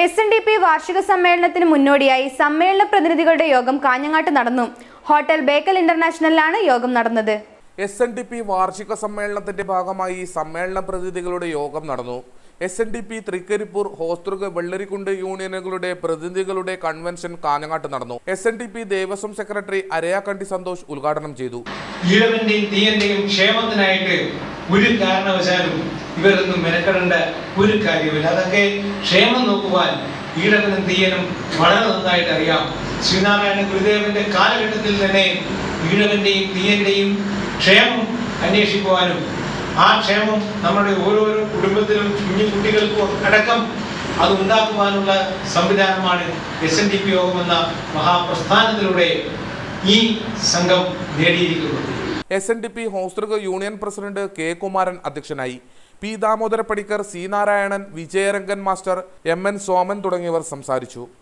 S N D P വാർഷിക സമ്മേളനത്തിന് മുന്നോടിയായി സമ്മേളന പ്രതിനിധികളുടെ യോഗം കാഞ്ഞങ്ങാട്ട് നടന്നു ഹോട്ടൽ ബേക്കൽ ഇന്റർനാഷണലിലാണ് യോഗം നടന്നത് എസ് എൻ ഡി പി വാർഷിക സമ്മേളനത്തിന്റെ ഭാഗമായി സമ്മേളന പ്രതിനിധികളുടെ യോഗം നടന്നു S N D P Thrikkaripur Hosdurg Vellarikundu യൂണിയനുകളുടെ പ്രതിനിധികളുടെ കൺവെൻഷൻ കാഞ്ഞങ്ങാട്ട് നടന്നു S N D P Devaswom secretary Arayakkandi Santhosh ഉദ്ഘാടനം ചെയ്തു ഈഴവന്റെയും തീയന്റെയും ക്ഷേമത്തിനായിട്ട് ഒരു കാരണവശാലും ഇവരൊന്നും മെനക്കെടേണ്ട ഒരു കാര്യമില്ല അതൊക്കെ ക്ഷേമം നോക്കുവാൻ ഈഴവനും തീയനും വളരെ നന്നായിട്ട് അറിയാം ശ്രീനാരായണ ഗുരുദേവന്റെ കാലഘട്ടത്തിൽ തന്നെ ഈഴവന്റെയും തീയന്റെയും ക്ഷേമം അന്വേഷിക്കുവാനും ആ ക്ഷേമം നമ്മുടെ ഓരോരോ കുടുംബത്തിലും കുഞ്ഞു കുട്ടികൾക്കും അടക്കം അത് ഉണ്ടാക്കുവാനുള്ള സംവിധാനമാണ് എസ് എൻ ഡി പി യോഗം എന്ന മഹാപ്രസ്ഥാനത്തിലൂടെ ഈ സംഘം നേടിയിരിക്കുന്നത് S N D P Hosdurg union president K Kumaran അധ്യക്ഷനായി P Damodara Padikkar C Narayanan Vijayarangan master M N Soman തുടങ്ങിയവർ സംസാരിച്ചു